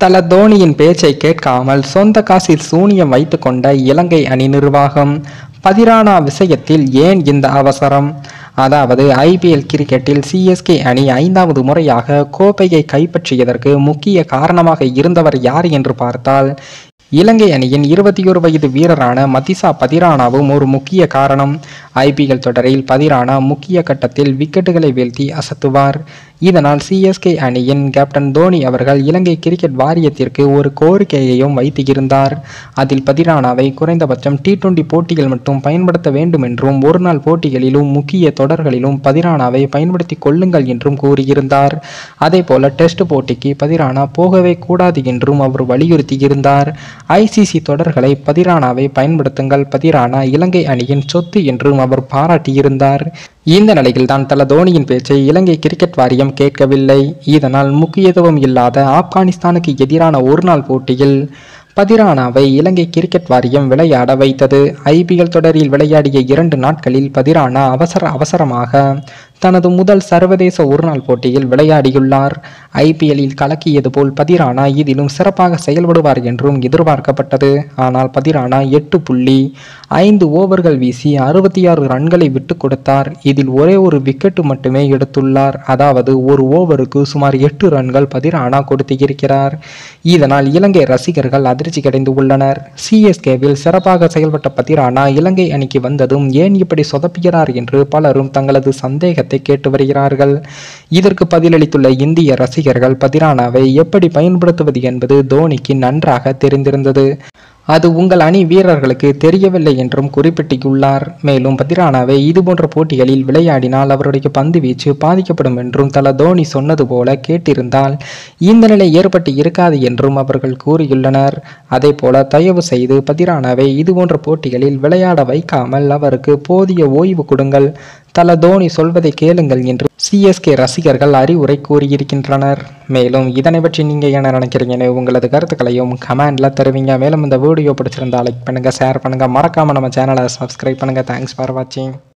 தல தோனியின் பேச்சை கேட்காமல் சொந்த காசில் சூனியம் வைத்து கொண்ட இலங்கை அணி நிர்வாகம் பதிரானா விஷயத்தில் ஏன் இந்த அவசரம் அதாவது ஐபிஎல் கிரிக்கெட்டில் சிஎஸ்கே அணி ஐந்தாவது முறையாக கோப்பையை கைப்பற்றியதற்கு முக்கிய காரணமாக இருந்தவர் யார் என்று பார்த்தால் இலங்கை அணியின் இருபத்தி ஒரு வயது வீரரான மதிசா பதிரானாவும் ஒரு முக்கிய காரணம் ஐபிஎல் தொடரில் பதிரானா முக்கிய கட்டத்தில் விக்கெட்டுகளை வீழ்த்தி அசத்துவார் இதனால் சிஎஸ்கே அணியின் கேப்டன் தோனி அவர்கள் இலங்கை கிரிக்கெட் வாரியத்திற்கு ஒரு கோரிக்கையையும் வைத்து இருந்தார் அதில் பதிரானாவை குறைந்தபட்சம் டி டுவெண்டி போட்டிகள் மட்டும் பயன்படுத்த வேண்டும் என்றும் ஒருநாள் போட்டிகளிலும் முக்கிய தொடர்களிலும் பதிரானாவை பயன்படுத்தி கொள்ளுங்கள் என்றும் கூறியிருந்தார் அதே போல டெஸ்ட் போட்டிக்கு பதிரானா போகவே கூடாது என்றும் அவர் வலியுறுத்தியிருந்தார் ஐசிசி தொடர்களை பதிரானாவை பயன்படுத்துங்கள் பதிரானா இலங்கை அணியின் சொத்து என்றும் அவர் பாராட்டியிருந்தார் இந்த நிலையில் தான் தல தோனியின் பேச்சை இலங்கை கிரிக்கெட் வாரியம் கேட்கவில்லை இதனால் முக்கியத்துவம் இல்லாத ஆப்கானிஸ்தானுக்கு எதிரான ஒருநாள் போட்டியில் பதிரானாவை இலங்கை கிரிக்கெட் வாரியம் விளையாட வைத்தது ஐபிஎல் தொடரில் விளையாடிய இரண்டு நாட்களில் பதிரானா அவசர அவசரமாக தனது முதல் சர்வதேச ஒருநாள் போட்டியில் விளையாடியுள்ளார் ஐபிஎல்லில் கலக்கியது போல் பதிரானா இதிலும் சிறப்பாக செயல்படுவார் என்றும் எதிர்பார்க்கப்பட்டது ஆனால் பதிரானா எட்டு புள்ளி ஐந்து ஓவர்கள் வீசி அறுபத்தி ஆறு ரன்களை விட்டு கொடுத்தார் இதில் ஒரே ஒரு விக்கெட்டு மட்டுமே எடுத்துள்ளார் அதாவது ஒரு ஓவருக்கு சுமார் எட்டு ரன்கள் பதிரானா கொடுத்து இருக்கிறார் இதனால் இலங்கை ரசிகர்கள் அதிர்ச்சி அடைந்து உள்ளனர் சிஎஸ்கேவில் சிறப்பாக செயல்பட்ட பதிரானா இலங்கை அணிக்கு வந்ததும் ஏன் இப்படி சொதப்புகிறார் என்று பலரும் தங்களது சந்தேகத்தை கேட்டு வருகிறார்கள் இதற்கு பதிலளித்துள்ள இந்திய ரசிகர்கள் பதிரானாவை எப்படி பயன்படுத்துவது என்பது தோனிக்கு நன்றாக தெரிந்திருந்தது அது உங்கள் அணி வீரர்களுக்கு தெரியவில்லை என்றும் குறிப்பிட்டுள்ளார் மேலும் பதிரானாவை இதுபோன்ற போட்டிகளில் விளையாடினால் அவருடைய பந்து வீச்சு பாதிக்கப்படும் என்றும் தல தோனி சொன்னது போல கேட்டிருந்தால் இந்த நிலை ஏற்பட்டு இருக்காது என்றும் அவர்கள் கூறியுள்ளனர் அதே போல தயவு செய்து பதிரானாவை இதுபோன்ற போட்டிகளில் விளையாட வைக்காமல் அவருக்கு போதிய ஓய்வு கொடுங்கள் தல தோனி சொல்வதை கேளுங்கள் என்று சிஎஸ்கே ரசிகர்கள் அறிவுரை கூறியிருக்கின்றனர் மேலும் இதனை பற்றி நீங்கள் என்ன நினைக்கிறீங்கன்னு உங்களது கருத்துக்களையும் கமெண்ட்ல தருவீங்க மேலும் இந்த வீடியோ பிடிச்சிருந்தா லைக் பண்ணுங்க ஷேர் பண்ணுங்க மறக்காம நம்ம சேனலை சப்ஸ்கிரைப் பண்ணுங்க தேங்க்ஸ் ஃபார் வாட்சிங்